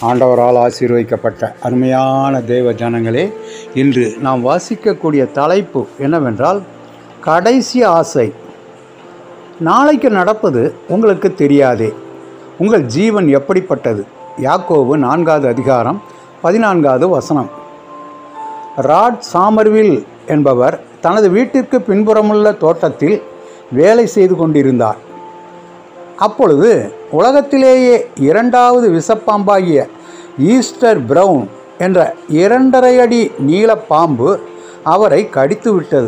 ஆண்டவரால் ஆசீர்வதிக்கப்பட்ட அருமையான தேவ ஜனங்களே இன்று நாம் வாசிக்கக்கூடிய தலைப்பு என்னவென்றால் கடைசி ஆசை நாளைக்கு நடப்பது உங்களுக்கு தெரியாதே உங்கள் ஜீவன் எப்படிப்பட்டது யாக்கோபு நான்காவது அதிகாரம் பதினான்காவது வசனம் ராட் சாமர்வில் என்பவர் தனது வீட்டிற்கு பின்புறமுள்ள தோட்டத்தில் வேலை செய்து கொண்டிருந்தார் அப்பொழுது உலகத்திலேயே இரண்டாவது விஷப்பாம்பாகிய ஈஸ்டர் பிரவுன் என்ற இரண்டரை அடி நீள பாம்பு அவரை கடித்து விட்டது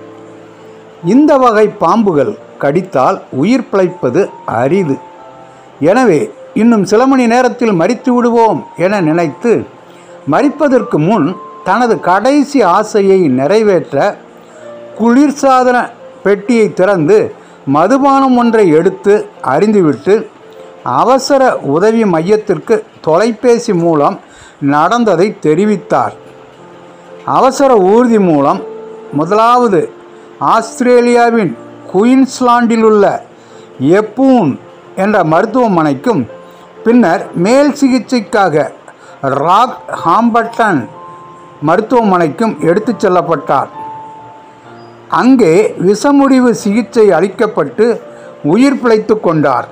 இந்த வகை பாம்புகள் கடித்தால் உயிர் பிழைப்பது அரிது எனவே இன்னும் சில மணி நேரத்தில் மரித்து விடுவோம் என நினைத்து மரிப்பதற்கு முன் தனது கடைசி ஆசையை நிறைவேற்ற குளிர்சாதன பெட்டியை திறந்து மதுபானம் ஒன்றை எடுத்து அறிந்துவிட்டு அவசர உதவி மையத்திற்கு தொலைபேசி மூலம் நடந்ததை தெரிவித்தார் அவசர ஊர்தி மூலம் முதலாவது ஆஸ்திரேலியாவின் குயின்ஸ்லாண்டில் உள்ள எப்பூன் என்ற மருத்துவமனைக்கும் பின்னர் மேல் சிகிச்சைக்காக ராக் ஹாம்பர்டன் மருத்துவமனைக்கும் எடுத்துச் செல்லப்பட்டார் அங்கே விஷமுறிவு சிகிச்சை அளிக்கப்பட்டு உயிர் பிழைத்து கொண்டார்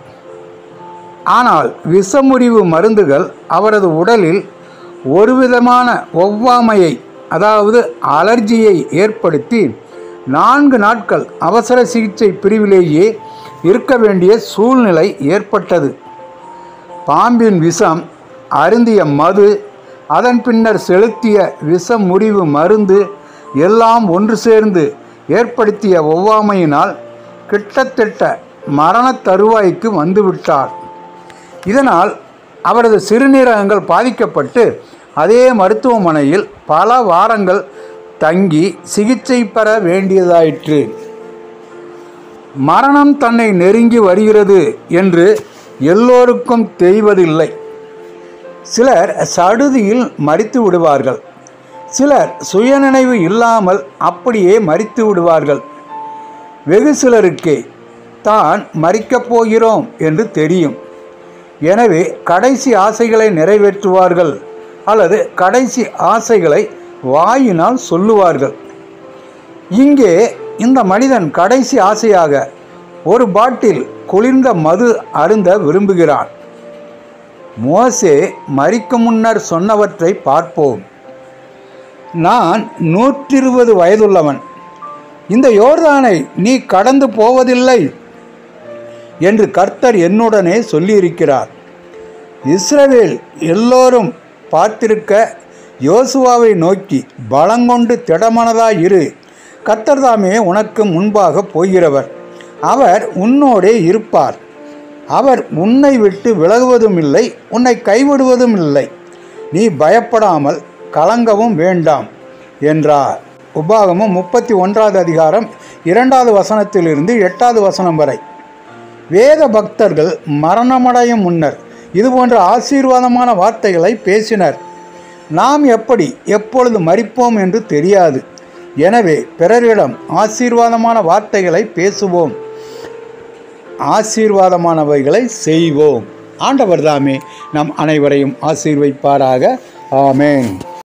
ஆனால் விஷமுறிவு மருந்துகள் அவரது உடலில் ஒருவிதமான ஒவ்வாமையை அதாவது அலர்ஜியை ஏற்படுத்தி நான்கு நாட்கள் அவசர சிகிச்சை பிரிவிலேயே இருக்க வேண்டிய சூழ்நிலை ஏற்பட்டது பாம்பின் விஷம் அருந்திய மது அதன் பின்னர் செலுத்திய விஷமுறிவு மருந்து எல்லாம் ஒன்று சேர்ந்து ஏற்படுத்திய ஒவ்வாமையினால் கிட்டத்தட்ட மரணத் தருவாய்க்கு வந்துவிட்டார் இதனால் அவரது சிறுநீரகங்கள் பாதிக்கப்பட்டு அதே மருத்துவமனையில் பல வாரங்கள் தங்கி சிகிச்சை பெற வேண்டியதாயிற்று மரணம் தன்னை நெருங்கி வருகிறது என்று எல்லோருக்கும் தெரிவதில்லை சிலர் சடுதியில் மறித்து விடுவார்கள் சிலர் சுயநினைவு இல்லாமல் அப்படியே மறித்து விடுவார்கள் வெகு சிலருக்கே தான் மறிக்கப் போகிறோம் என்று தெரியும் எனவே கடைசி ஆசைகளை நிறைவேற்றுவார்கள் அல்லது கடைசி ஆசைகளை வாயினால் சொல்லுவார்கள் இங்கே இந்த மனிதன் கடைசி ஆசையாக ஒரு பாட்டில் குளிர்ந்த மது அருந்த விரும்புகிறான் மோசே மறிக்க முன்னர் சொன்னவற்றை பார்ப்போம் நான் நூற்றிருபது வயதுள்ளவன் இந்த யோர்தானை நீ கடந்து போவதில்லை என்று கர்த்தர் என்னுடனே சொல்லியிருக்கிறார் இஸ்ரவேல் எல்லோரும் பார்த்திருக்க யோசுவாவை நோக்கி பலங்கொண்டு திடமனதாய் இரு கர்த்தர் தாமே உனக்கு முன்பாக போகிறவர் அவர் உன்னோடே இருப்பார் அவர் உன்னை விட்டு விலகுவதும் இல்லை உன்னை கைவிடுவதும் இல்லை நீ பயப்படாமல் கலங்கவும் வேண்டாம் என்றார் உபாகமும் முப்பத்தி ஒன்றாவது அதிகாரம் இரண்டாவது வசனத்திலிருந்து எட்டாவது வசனம் வரை வேத பக்தர்கள் மரணமடையும் முன்னர் இதுபோன்ற ஆசீர்வாதமான வார்த்தைகளை பேசினர் நாம் எப்படி எப்பொழுது மறிப்போம் என்று தெரியாது எனவே பிறரிடம் ஆசீர்வாதமான வார்த்தைகளை பேசுவோம் ஆசீர்வாதமானவைகளை செய்வோம் ஆண்டவர் தாமே நம் அனைவரையும் ஆசீர்வைப்பாராக ஆமேன்